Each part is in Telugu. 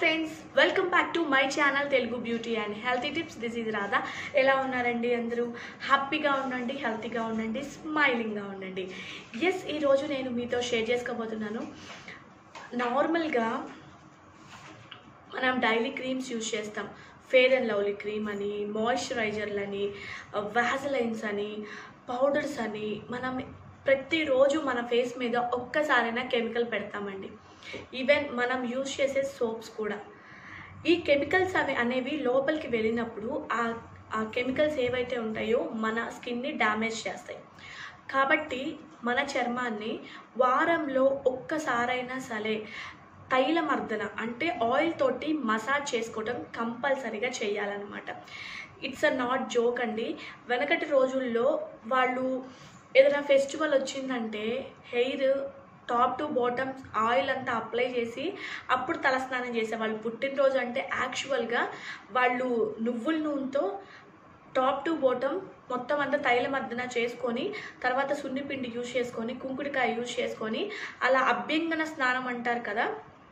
friends welcome back to my channel Telugu beauty and healthy tips this ఇది రాధా ఎలా ఉన్నారండి అందరూ హ్యాపీగా ఉండండి హెల్తీగా ఉండండి స్మైలింగ్గా ఉండండి ఎస్ ఈరోజు నేను మీతో షేర్ చేసుకోబోతున్నాను నార్మల్గా మనం డైలీ క్రీమ్స్ యూజ్ చేస్తాం ఫేర్ అండ్ లవ్లీ క్రీమ్ అని మాయిశ్చరైజర్లని వ్యాజలైన్స్ అని పౌడర్స్ అని మనం ప్రతిరోజు మన ఫేస్ మీద ఒక్కసారైనా కెమికల్ పెడతామండి ఈవెన్ మనం యూజ్ చేసే సోప్స్ కూడా ఈ కెమికల్స్ అవి అనేవి లోపలికి వెళ్ళినప్పుడు ఆ ఆ కెమికల్స్ ఏవైతే ఉంటాయో మన స్కిన్ని డ్యామేజ్ చేస్తాయి కాబట్టి మన చర్మాన్ని వారంలో ఒక్కసారైనా సరే తైలమర్దన అంటే ఆయిల్ తోటి మసాజ్ చేసుకోవడం కంపల్సరీగా చేయాలన్నమాట ఇట్స్ అ నాట్ జోక్ అండి వెనకటి రోజుల్లో వాళ్ళు ఏదైనా ఫెస్టివల్ వచ్చిందంటే hair top to bottom oil అంతా అప్లై చేసి అప్పుడు తలస్నానం చేసేవాళ్ళు పుట్టినరోజు అంటే యాక్చువల్గా వాళ్ళు నువ్వుల నూనెతో టాప్ టు బాటమ్ మొత్తం అంతా తైలమర్దన చేసుకొని తర్వాత సున్నిపిండి యూజ్ చేసుకొని కుంకుడికాయ యూజ్ చేసుకొని అలా అభ్యంగన స్నానం అంటారు కదా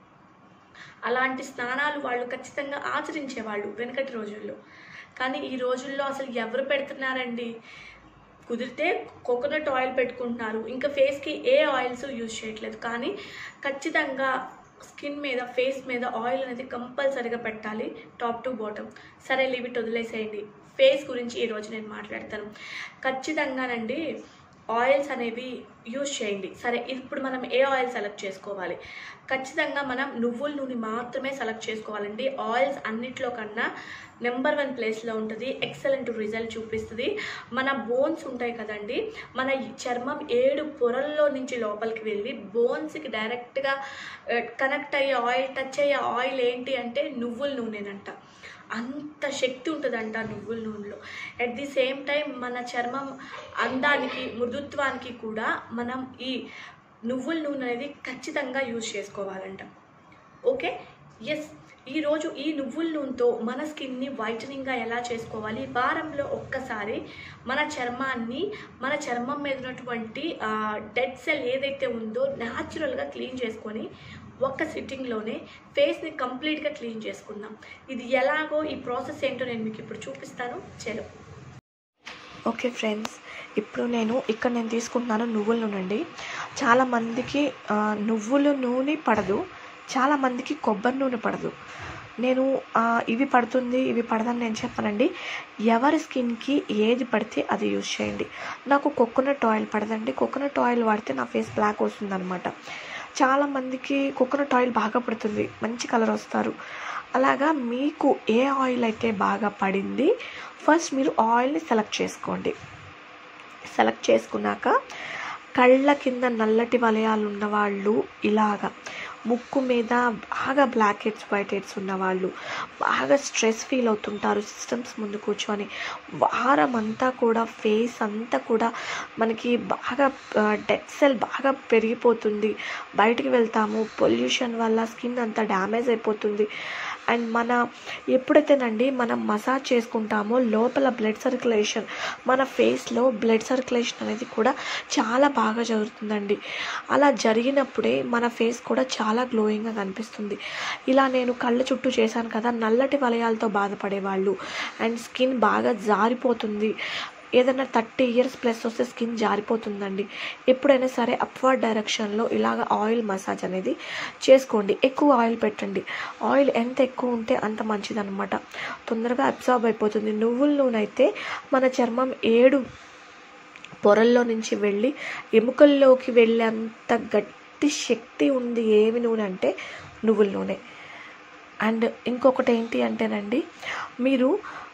అలాంటి స్నానాలు వాళ్ళు ఖచ్చితంగా ఆచరించేవాళ్ళు వెనకటి రోజుల్లో కానీ ఈ రోజుల్లో అసలు ఎవరు పెడుతున్నారండి కుదిరితే కోకోనట్ ఆయిల్ పెట్టుకుంటున్నారు ఇంకా ఫేస్కి ఏ ఆయిల్స్ యూజ్ చేయట్లేదు కానీ ఖచ్చితంగా స్కిన్ మీద ఫేస్ మీద ఆయిల్ అనేది కంపల్సరీగా పెట్టాలి టాప్ టు బాటమ్ సరే లిమిట్ వదిలేసేయండి ఫేస్ గురించి ఈరోజు నేను మాట్లాడతాను ఖచ్చితంగానండి ఆయిల్స్ అనేవి యూజ్ చేయండి సరే ఇప్పుడు మనం ఏ ఆయిల్ సెలెక్ట్ చేసుకోవాలి ఖచ్చితంగా మనం నువ్వుల నూనె మాత్రమే సెలెక్ట్ చేసుకోవాలండి ఆయిల్స్ అన్నిట్లో కన్నా నెంబర్ వన్ ప్లేస్లో ఉంటుంది ఎక్సలెంట్ రిజల్ట్ చూపిస్తుంది మన బోన్స్ ఉంటాయి కదండి మన ఈ చర్మం ఏడు పొరల్లో నుంచి లోపలికి వెళ్ళి బోన్స్కి డైరెక్ట్గా కనెక్ట్ అయ్యే ఆయిల్ టచ్ అయ్యే ఆయిల్ ఏంటి అంటే నువ్వుల నూనెనంట అంత శక్తి ఉంటుందంట నువ్వుల నూనెలో అట్ ది సేమ్ టైం మన చర్మం అందానికి మృదుత్వానికి కూడా మనం ఈ నువ్వుల నూనె అనేది ఖచ్చితంగా యూజ్ చేసుకోవాలంట ఓకే ఎస్ ఈరోజు ఈ నువ్వుల నూనెతో మన స్కిన్ని వైటనింగ్గా ఎలా చేసుకోవాలి వారంలో ఒక్కసారి మన చర్మాన్ని మన చర్మం మీద ఉన్నటువంటి డెడ్ సెల్ ఏదైతే ఉందో న్యాచురల్గా క్లీన్ చేసుకొని ఒక్క సిట్టింగ్లోనే ఫేస్ని కంప్లీట్గా క్లీన్ చేసుకుందాం ఇది ఎలాగో ఈ ప్రాసెస్ ఏంటో నేను మీకు ఇప్పుడు చూపిస్తాను చలో ఓకే ఫ్రెండ్స్ ఇప్పుడు నేను ఇక్కడ నేను తీసుకుంటున్నాను నువ్వుల నూనె అండి చాలామందికి ఆ, నువ్వుల నూనె పడదు చాలామందికి కొబ్బరి నూనె పడదు నేను ఆ, ఇవి పడుతుంది ఇవి పడదని నేను చెప్పానండి ఎవరి స్కిన్కి ఏది పడితే అది యూజ్ చేయండి నాకు కోకోనట్ ఆయిల్ పడదండి కోకోనట్ ఆయిల్ వాడితే నా ఫేస్ బ్లాక్ వస్తుందన్నమాట చాలామందికి కోకోనట్ ఆయిల్ బాగా పడుతుంది మంచి కలర్ వస్తారు అలాగా మీకు ఏ ఆయిల్ అయితే బాగా పడింది ఫస్ట్ మీరు ఆయిల్ని సెలెక్ట్ చేసుకోండి సెలెక్ట్ చేసుకున్నాక కళ్ళ కింద నల్లటి వలయాలు ఉన్నవాళ్ళు ఇలాగా ముక్కు మీద బాగా బ్లాక్ హెడ్స్ వైట్ హెడ్స్ ఉన్నవాళ్ళు బాగా స్ట్రెస్ ఫీల్ అవుతుంటారు సిస్టమ్స్ ముందు కూర్చొని వారం అంతా కూడా ఫేస్ అంతా కూడా మనకి బాగా డెడ్ సెల్ బాగా పెరిగిపోతుంది బయటికి వెళ్తాము పొల్యూషన్ వల్ల స్కిన్ అంతా డ్యామేజ్ అయిపోతుంది అండ్ మన ఎప్పుడైతేనండి మనం మసాజ్ చేసుకుంటామో లోపల బ్లడ్ సర్క్యులేషన్ మన ఫేస్లో బ్లడ్ సర్క్యులేషన్ అనేది కూడా చాలా బాగా జరుగుతుందండి అలా జరిగినప్పుడే మన ఫేస్ కూడా చాలా గ్లోయింగ్గా కనిపిస్తుంది ఇలా నేను కళ్ళ చుట్టూ చేశాను కదా నల్లటి వలయాలతో బాధపడేవాళ్ళు అండ్ స్కిన్ బాగా జారిపోతుంది ఏదైనా థర్టీ ఇయర్స్ ప్లస్ వస్తే స్కిన్ జారిపోతుందండి ఎప్పుడైనా సరే అప్వర్డ్ డైరెక్షన్లో ఇలాగ ఆయిల్ మసాజ్ అనేది చేసుకోండి ఎక్కువ ఆయిల్ పెట్టండి ఆయిల్ ఎంత ఎక్కువ ఉంటే అంత మంచిదన్నమాట తొందరగా అబ్జార్బ్ అయిపోతుంది నువ్వుల నూనె అయితే మన చర్మం ఏడు పొరల్లో నుంచి వెళ్ళి ఎముకల్లోకి వెళ్ళేంత గట్టి శక్తి ఉంది ఏమి నూనె అంటే నువ్వుల నూనె అండ్ ఇంకొకటి ఏంటి అంటేనండి మీరు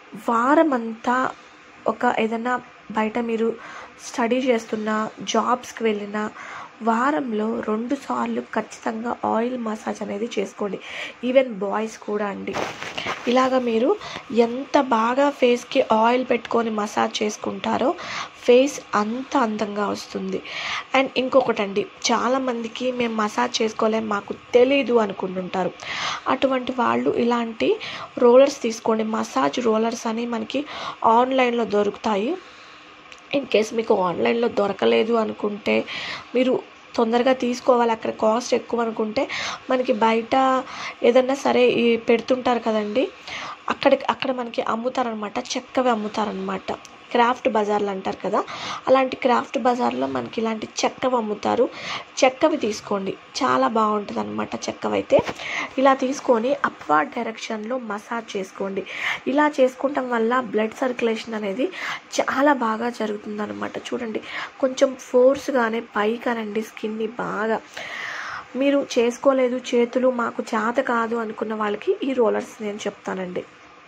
వారమంతా ఒక ఏదైనా బయట మీరు స్టడీ చేస్తున్నా జాబ్స్కి వెళ్ళినా వారంలో రెండు సార్లు ఖచ్చితంగా ఆయిల్ మసాజ్ అనేది చేసుకోండి ఈవెన్ బాయ్స్ కూడా అండి ఇలాగ మీరు ఎంత బాగా ఫేస్కి ఆయిల్ పెట్టుకొని మసాజ్ చేసుకుంటారో ఫేస్ అంత అందంగా వస్తుంది అండ్ ఇంకొకటి అండి చాలామందికి మేము మసాజ్ చేసుకోలేం మాకు తెలీదు అనుకుంటుంటారు అటువంటి వాళ్ళు ఇలాంటి రోలర్స్ తీసుకోండి మసాజ్ రోలర్స్ అని మనకి ఆన్లైన్లో దొరుకుతాయి ఇన్ కేస్ మీకు ఆన్లైన్లో దొరకలేదు అనుకుంటే మీరు తొందరగా తీసుకోవాలి అక్కడ కాస్ట్ ఎక్కువ అనుకుంటే మనకి బయట ఏదన్నా సరే ఈ పెడుతుంటారు కదండి అక్కడ అక్కడ మనకి అమ్ముతారనమాట చెక్కవి అమ్ముతారనమాట క్రాఫ్ట్ బజార్లు అంటారు కదా అలాంటి క్రాఫ్ట్ బజార్లో మనకి ఇలాంటి చెక్కవి అమ్ముతారు చెక్కవి తీసుకోండి చాలా బాగుంటుంది అనమాట చెక్కవైతే ఇలా తీసుకొని అప్వార్డ్ డైరెక్షన్లో మసాజ్ చేసుకోండి ఇలా చేసుకోవటం వల్ల బ్లడ్ సర్క్యులేషన్ అనేది చాలా బాగా జరుగుతుంది అనమాట చూడండి కొంచెం ఫోర్స్గానే పైకానండి స్కిన్ని బాగా మీరు చేసుకోలేదు చేతులు మాకు చేత కాదు అనుకున్న వాళ్ళకి ఈ రోలర్స్ నేను చెప్తానండి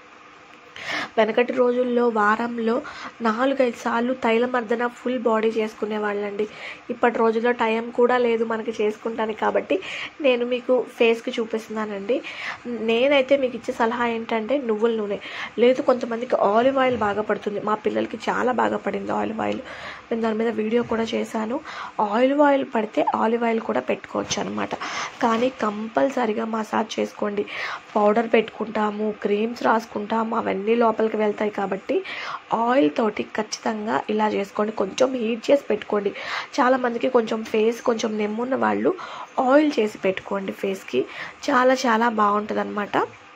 వెనకటి రోజుల్లో వారంలో నాలుగైదు సార్లు తైలమర్దన ఫుల్ బాడీ చేసుకునే వాళ్ళండి ఇప్పటి రోజుల్లో టైం కూడా లేదు మనకి చేసుకుంటాను కాబట్టి నేను మీకు ఫేస్కి చూపిస్తున్నానండి నేనైతే మీకు ఇచ్చే సలహా ఏంటంటే నువ్వుల నూనె లేదు కొంతమందికి ఆలివ్ ఆయిల్ బాగా పడుతుంది మా పిల్లలకి చాలా బాగా పడింది ఆలివ్ ఆయిల్ నేను దాని మీద వీడియో కూడా చేశాను ఆలివ్ ఆయిల్ పడితే ఆలివ్ ఆయిల్ కూడా పెట్టుకోవచ్చు అనమాట కానీ కంపల్సరిగా మసాజ్ చేసుకోండి పౌడర్ పెట్టుకుంటాము క్రీమ్స్ రాసుకుంటాము అవన్నీ లోపలికి వెళ్తాయి కాబట్టి ఆయిల్ తోటి ఖచ్చితంగా ఇలా చేసుకోండి కొంచెం హీట్ చేసి పెట్టుకోండి చాలామందికి కొంచెం ఫేస్ కొంచెం నెమ్మున్న వాళ్ళు ఆయిల్ చేసి పెట్టుకోండి ఫేస్కి చాలా చాలా బాగుంటుంది అనమాట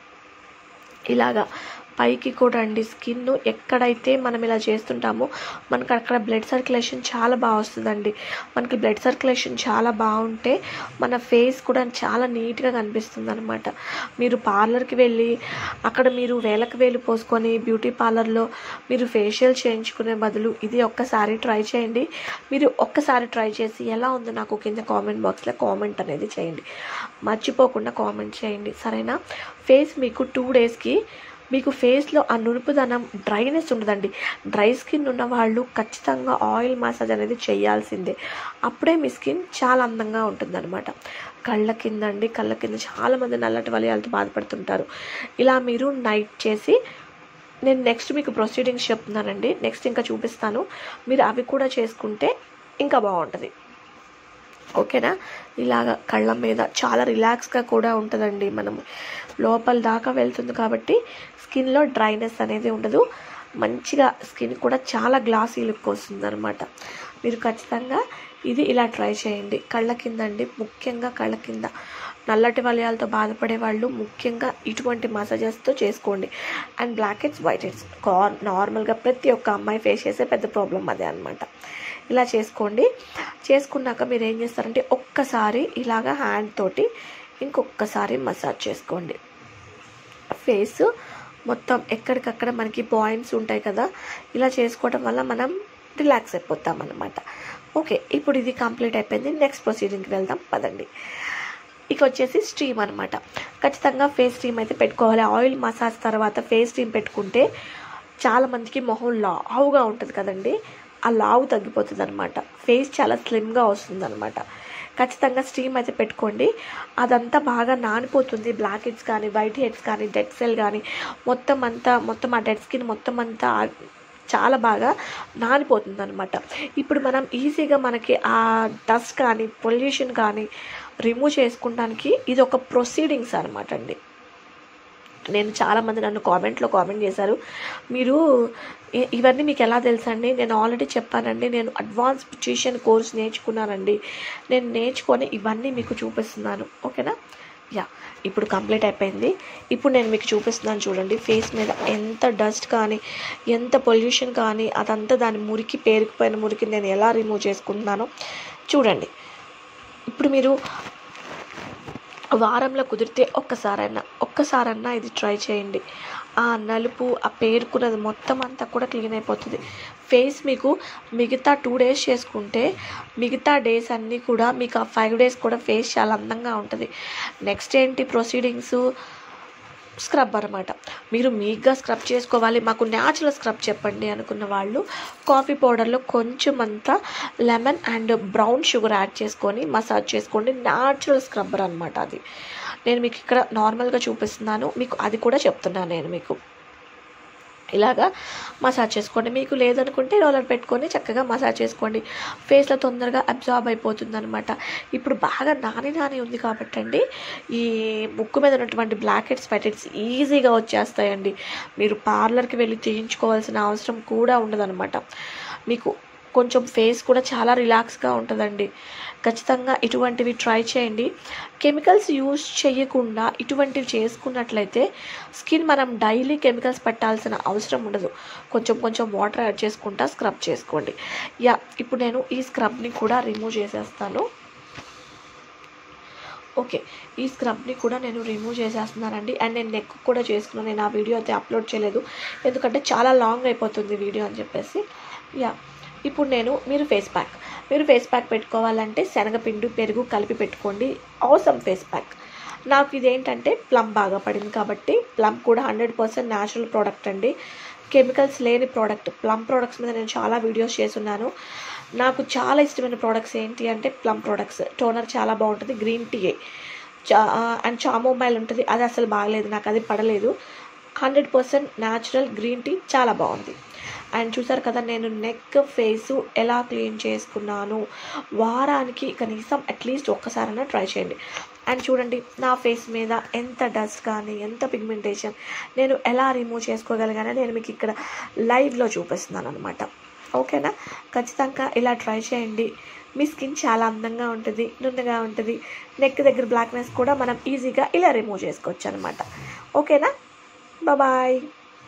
ఇలాగా పైకి కూడా అండి స్కిన్ ఎక్కడైతే మనం ఇలా చేస్తుంటామో మనకి అక్కడ బ్లడ్ సర్క్యులేషన్ చాలా బాగా వస్తుందండి మనకి బ్లడ్ సర్క్యులేషన్ చాలా బాగుంటే మన ఫేస్ కూడా చాలా నీట్గా కనిపిస్తుంది అనమాట మీరు పార్లర్కి వెళ్ళి అక్కడ మీరు వేలకు వేలు పోసుకొని బ్యూటీ పార్లర్లో మీరు ఫేషియల్ చేయించుకునే బదులు ఇది ఒక్కసారి ట్రై చేయండి మీరు ఒక్కసారి ట్రై చేసి ఎలా ఉందో నాకు కింద కామెంట్ బాక్స్లో కామెంట్ అనేది చేయండి మర్చిపోకుండా కామెంట్ చేయండి సరేనా ఫేస్ మీకు టూ డేస్కి మీకు ఫేస్లో ఆ నునుపుదనం డ్రైనెస్ ఉండదండి డ్రై స్కిన్ ఉన్న వాళ్ళు ఖచ్చితంగా ఆయిల్ మసాజ్ అనేది చేయాల్సిందే అప్పుడే మీ స్కిన్ చాలా అందంగా ఉంటుందన్నమాట కళ్ళ కింద అండి కళ్ళ కింద చాలామంది నల్లటి వలయాలతో బాధపడుతుంటారు ఇలా మీరు నైట్ చేసి నేను నెక్స్ట్ మీకు ప్రొసీడింగ్స్ చెప్తున్నానండి నెక్స్ట్ ఇంకా చూపిస్తాను మీరు అవి కూడా చేసుకుంటే ఇంకా బాగుంటుంది ఓకేనా ఇలాగ కళ్ళ మీద చాలా రిలాక్స్గా కూడా ఉంటుందండి మనం లోపల దాకా వెళ్తుంది కాబట్టి స్కిన్లో డ్రైనెస్ అనేది ఉండదు మంచిగా స్కిన్ కూడా చాలా గ్లాసీ లుక్ వస్తుంది అనమాట మీరు ఖచ్చితంగా ఇది ఇలా ట్రై చేయండి కళ్ళ కింద అండి ముఖ్యంగా కళ్ళ కింద నల్లటి వలయాలతో బాధపడే వాళ్ళు ముఖ్యంగా ఇటువంటి మసాజెస్తో చేసుకోండి and black heads white heads నార్మల్గా ప్రతి ఒక్క అమ్మాయి ఫేస్ చేసే పెద్ద ప్రాబ్లం అదే అనమాట ఇలా చేసుకోండి చేసుకున్నాక మీరు ఏం చేస్తారంటే ఒక్కసారి ఇలాగ హ్యాండ్ తోటి ఇంకొకసారి మసాజ్ చేసుకోండి ఫేస్ మొత్తం ఎక్కడికక్కడ మనకి పాయింట్స్ ఉంటాయి కదా ఇలా చేసుకోవడం వల్ల మనం రిలాక్స్ అయిపోతాం అనమాట ఓకే ఇప్పుడు ఇది కంప్లీట్ అయిపోయింది నెక్స్ట్ ప్రొసీడింగ్కి వెళ్దాం పదండి ఇక వచ్చేసి స్టీమ్ అనమాట ఖచ్చితంగా ఫేస్ స్టీమ్ అయితే పెట్టుకోవాలి ఆయిల్ మసాజ్ తర్వాత ఫేస్ స్టీమ్ పెట్టుకుంటే చాలామందికి మొహం లావుగా ఉంటుంది కదండి ఆ లావు తగ్గిపోతుంది అనమాట ఫేస్ చాలా స్లిమ్గా వస్తుంది అనమాట ఖచ్చితంగా స్టీమ్ అయితే పెట్టుకోండి అదంతా బాగా నానిపోతుంది బ్లాక్ హెడ్స్ కానీ వైట్ హెడ్స్ కానీ డెడ్ సెల్ కానీ మొత్తం అంతా మొత్తం ఆ డెడ్ స్కిన్ మొత్తం అంతా చాలా బాగా నానిపోతుంది అనమాట ఇప్పుడు మనం ఈజీగా మనకి ఆ డస్ట్ కానీ పొల్యూషన్ కానీ రిమూవ్ చేసుకోవడానికి ఇది ఒక ప్రొసీడింగ్స్ అనమాట అండి నేను చాలామంది నన్ను కామెంట్లో కామెంట్ చేశారు మీరు ఇ- ఇవన్నీ మీకు ఎలా తెలుసండి నేను ఆల్రెడీ చెప్పానండి నేను అడ్వాన్స్ బ్యూటిషియన్ కోర్స్ నేర్చుకున్నానండి నేను నేర్చుకొని ఇవన్నీ మీకు చూపిస్తున్నాను ఓకేనా యా ఇప్పుడు కంప్లీట్ అయిపోయింది ఇప్పుడు నేను మీకు చూపిస్తున్నాను చూడండి ఫేస్ మీద ఎంత డస్ట్ కానీ ఎంత పొల్యూషన్ కానీ అదంతా దాని మురికి పేరుకుపోయిన మురికి నేను ఎలా రిమూవ్ చేసుకుంటున్నానో చూడండి ఇప్పుడు మీరు వారంలో కుదిరితే ఒక్కసారన్నా ఒక్కసారన్నా ఇది ట్రై చేయండి ఆ నలుపు ఆ పేరుకున్నది మొత్తం అంతా కూడా క్లీన్ అయిపోతుంది ఫేస్ మీకు మిగతా టూ డేస్ చేసుకుంటే మిగతా డేస్ అన్నీ కూడా మీకు ఆ ఫైవ్ డేస్ కూడా ఫేస్ చాలా అందంగా ఉంటుంది నెక్స్ట్ ఏంటి ప్రొసీడింగ్స్ స్క్రబ్ అనమాట మీరు మీగ్గా స్క్రబ్ చేసుకోవాలి మాకు న్యాచురల్ స్క్రబ్ చెప్పండి అనుకున్న వాళ్ళు కాఫీ పౌడర్లో కొంచెం అంతా lemon and brown sugar add చేసుకొని మసాజ్ చేసుకోండి న్యాచురల్ స్క్రబ్బర్ అనమాట అది నేను మీకు ఇక్కడ నార్మల్గా చూపిస్తున్నాను మీకు అది కూడా చెప్తున్నాను నేను మీకు ఇలాగా మసాజ్ చేసుకోండి మీకు లేదనుకుంటే రోలర్ పెట్టుకొని చక్కగా మసాజ్ చేసుకోండి ఫేస్లో తొందరగా అబ్జార్బ్ అయిపోతుంది అనమాట ఇప్పుడు బాగా నాని నాని ఉంది కాబట్టి అండి ఈ ముక్కు మీద ఉన్నటువంటి బ్లాక్ హెడ్స్ వైట్ హెడ్స్ ఈజీగా వచ్చేస్తాయండి మీరు పార్లర్కి వెళ్ళి చేయించుకోవాల్సిన అవసరం కూడా ఉండదన్నమాట మీకు కొంచెం ఫేస్ కూడా చాలా రిలాక్స్గా ఉంటుందండి ఖచ్చితంగా ఇటువంటివి ట్రై చేయండి కెమికల్స్ యూజ్ చేయకుండా ఇటువంటివి చేసుకున్నట్లయితే స్కిన్ మనం డైలీ కెమికల్స్ పెట్టాల్సిన అవసరం ఉండదు కొంచెం కొంచెం వాటర్ యాడ్ చేసుకుంటా స్క్రబ్ చేసుకోండి యా ఇప్పుడు నేను ఈ స్క్రబ్ని కూడా రిమూవ్ చేసేస్తాను ఓకే ఈ స్క్రబ్ని కూడా నేను రిమూవ్ చేసేస్తున్నానండి అండ్ నేను నెక్ కూడా చేసుకున్నాను నేను ఆ వీడియో అయితే అప్లోడ్ చేయలేదు ఎందుకంటే చాలా లాంగ్ అయిపోతుంది వీడియో అని చెప్పేసి యా ఇప్పుడు నేను మీరు ఫేస్ ప్యాక్ మీరు ఫేస్ ప్యాక్ పెట్టుకోవాలంటే శనగపిండి పెరుగు కలిపి పెట్టుకోండి అవసరం ఫేస్ ప్యాక్ నాకు ఇదేంటంటే ప్లమ్ బాగా పడింది కాబట్టి ప్లమ్ కూడా హండ్రెడ్ పర్సెంట్ న్యాచురల్ ప్రోడక్ట్ అండి కెమికల్స్ లేని ప్రోడక్ట్ ప్లమ్ ప్రోడక్ట్స్ మీద నేను చాలా వీడియోస్ చేస్తున్నాను నాకు చాలా ఇష్టమైన ప్రోడక్ట్స్ ఏంటి అంటే ప్లమ్ ప్రోడక్ట్స్ టోనర్ చాలా బాగుంటుంది గ్రీన్ టీ చా అండ్ చామోమైల్ ఉంటుంది అది అసలు బాగలేదు నాకు అది పడలేదు hundred percent natural green tea చాలా బాగుంది అండ్ చూసారు కదా నేను నెక్ ఫేస్ ఎలా క్లీన్ చేసుకున్నాను వారానికి కనీసం అట్లీస్ట్ ఒక్కసారైనా ట్రై చేయండి అండ్ చూడండి నా ఫేస్ మీద ఎంత డస్ట్ కానీ ఎంత పిగ్మెంటేషన్ నేను ఎలా రిమూవ్ చేసుకోగలిగానో నేను మీకు ఇక్కడ లైవ్లో చూపిస్తున్నాను అనమాట ఓకేనా ఖచ్చితంగా ఇలా ట్రై చేయండి మీ స్కిన్ చాలా అందంగా ఉంటుంది నున్నగా ఉంటుంది నెక్ దగ్గర బ్లాక్నెస్ కూడా మనం ఈజీగా ఇలా రిమూవ్ చేసుకోవచ్చు అనమాట ఓకేనా బాయ్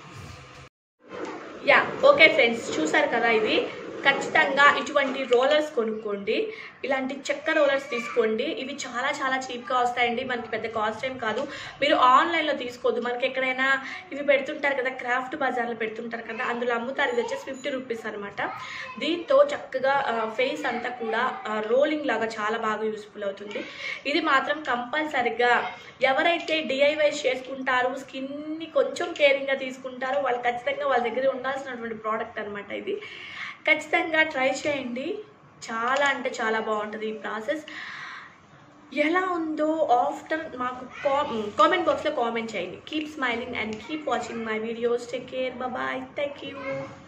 యా ఓకే ఫ్రెండ్స్ చూసారు కదా ఇది ఖచ్చితంగా ఇటువంటి రోలర్స్ కొనుక్కోండి ఇలాంటి చెక్క రోలర్స్ తీసుకోండి ఇవి చాలా చాలా చీప్గా వస్తాయండి మనకి పెద్ద కాస్ట్ ఏం కాదు మీరు ఆన్లైన్లో తీసుకోవద్దు మనకి ఎక్కడైనా ఇవి పెడుతుంటారు కదా క్రాఫ్ట్ బజార్లో పెడుతుంటారు కదా అందులో అమ్ముతారు ఇది వచ్చేసి ఫిఫ్టీ రూపీస్ అనమాట దీంతో చక్కగా ఫేస్ అంతా కూడా రోలింగ్ లాగా చాలా బాగా యూస్ఫుల్ అవుతుంది ఇది మాత్రం కంపల్సరిగా ఎవరైతే డిఐవైస్ చేసుకుంటారో స్కిన్ని కొంచెం కేరింగ్గా తీసుకుంటారో వాళ్ళు ఖచ్చితంగా వాళ్ళ దగ్గర ఉండాల్సినటువంటి ప్రోడక్ట్ అనమాట ఇది ఖచ్చితంగా ట్రై చేయండి చాలా అంటే చాలా బాగుంటుంది ఈ ప్రాసెస్ ఎలా ఉందో ఆఫ్టర్ మాకు కామెంట్ బాక్స్లో కామెంట్ చేయండి keep smiling and keep watching my videos take care bye thank you